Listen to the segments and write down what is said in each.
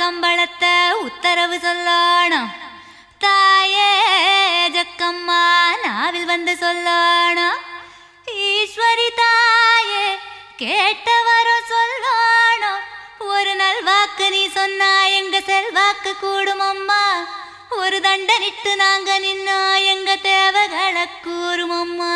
கம்பளத்தை உத்தரவு சொல்லணும் தாயே ஜக்கம்மா நாவில் வந்து சொல்லணும் ஈஸ்வரி தாயே கேட்டவரும் சொல்லணும் ஒரு நல்வாக்கு நீ சொன்னா எங்க செல்வாக்கு கூடும் அம்மா ஒரு தண்டனிட்டு நாங்க நின்னா எங்க தேவைகளை கூறும் அம்மா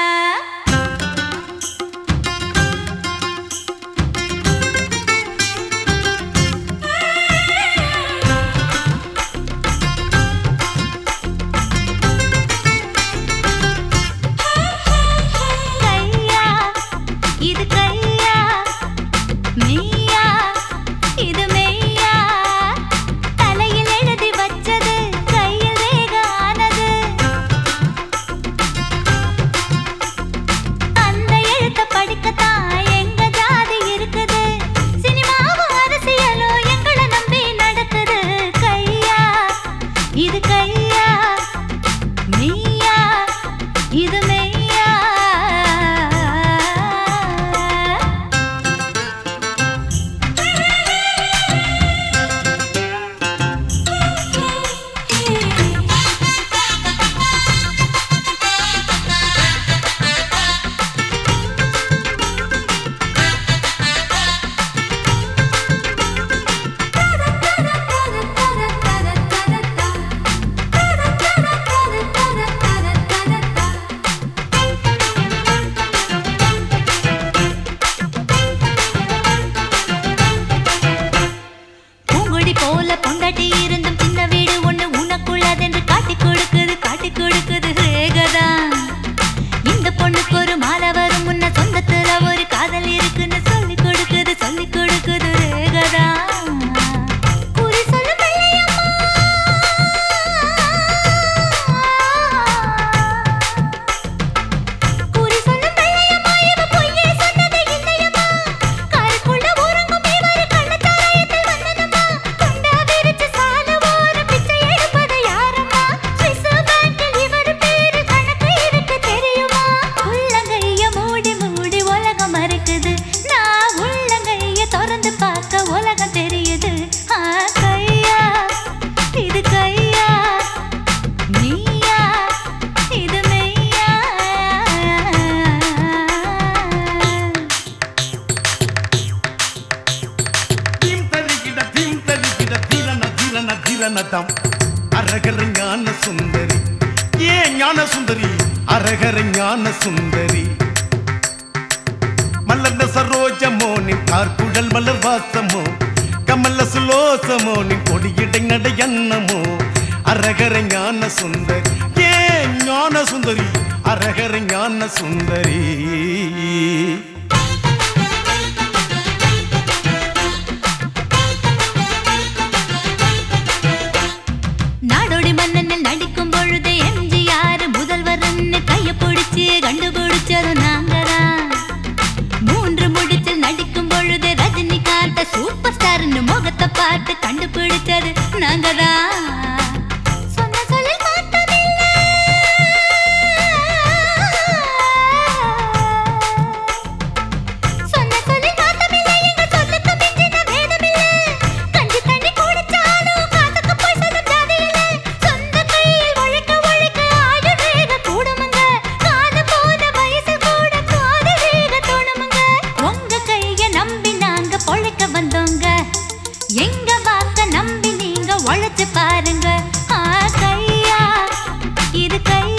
கையா இது கையா மெய்யா இது மெய்யா தலையில் எழுதி வச்சது கையில் வேக ஆனது அந்த எழுத்த படிக்கத்தான் எங்க ஜாதி இருக்குது சினிமாவும் அரசியலும் எங்களை நம்பி நடக்குது கையா இது கையா மெய்யா இது மெய்யா பூங்குடி போல பொண்டாட்டி இருந்தும் சின்ன வீடு ஒண்ணு உனக்குள்ளதென்று காட்டி கொடுக்குது காட்டி கொடுக்குது ரேகதான் இந்த பொண்ணுக்கு ஒரு மாலை வரும் முன்ன சொந்தத்துல ஒரு காதல் இருக்குன்னு சொல்லி கொடுக்குது சொல்லி கொடுக்குது ரேகதான் குறி சொல்லு பிள்ளையம்மா. குறி சொல்லு பிள்ளையம்மா, இவ பொய்யே சொன்னது இல்லையம்மா. கருக்குள்ள உறங்கும் இவரு கள்ளச்சாராயத்தில் வந்தனம்மா. துண்டா விரிச்சு சால ஓரம் பிச்சை எடுப்பது யாரம்மா? சுவிஸ் பேங்கில் இவரு பேரு கணக்கு இருக்கு தெரியுமா? உள்ளங்கைய மூடி மூடி உலகம் மறைக்குது. நான் உள்ளங்கைய திறந்து பார்க்க உலகம் தெரியுது. ஆ, கையா, இது கையா நீயா இது மெய்யா தீம் தரிகிட தீம் தரிகிட தீரன தீரன தீரனதம் அரகர ஞான சுந்தரி ஏ ஞான சுந்தரி அரகர ஞான சுந்தரி மலர்ந்த சரோஜமோ நின் கார்குழல் மலர் வாசமோ கமல சுலோசமோ நின் கொடியிடை நடையன்னமோ அரகர ஞான சுந்தரி ஏ ஞான சுந்தரி அரகர ஞான சுந்தரி நாடோடி மன்னனில் நடிக்கும் பொழுது எம்ஜிஆர் முதல்வர்னு கைய பிடிச்சு கண்டுபிடிச்சது நாங்கதான் மூன்று முடிச்சில் நடிக்கும் பொழுது ரஜினிகாந்த சூப்பர் ஸ்டார்னு முகத்தை பார்த்து கண்டுபிடிச்சது நாங்கதான் சொன்ன சொல்லில் மாற்றமில்லை. சொன்ன சொல்லில் மாற்றமில்லை, எங்க சொல்லுக்கு மிஞ்சின வேதமில்லை. கஞ்சி தண்ணி குடிச்சாலும் காசுக்கு போய் சொல்லும் ஜாதி இல்லை. சொந்த கையில் உழைக்க உழைக்க ஆடு வேக கூடுமுங்க. காது போன வயசு கூட காது வேக தோணுமுங்க. உங்க கைய நம்பி நாங்க பொழைக்க வந்தோங்க எங்க வாக்க நம்பி நீங்க உழைச்சு பாருங்க ஆ கையா இது கையா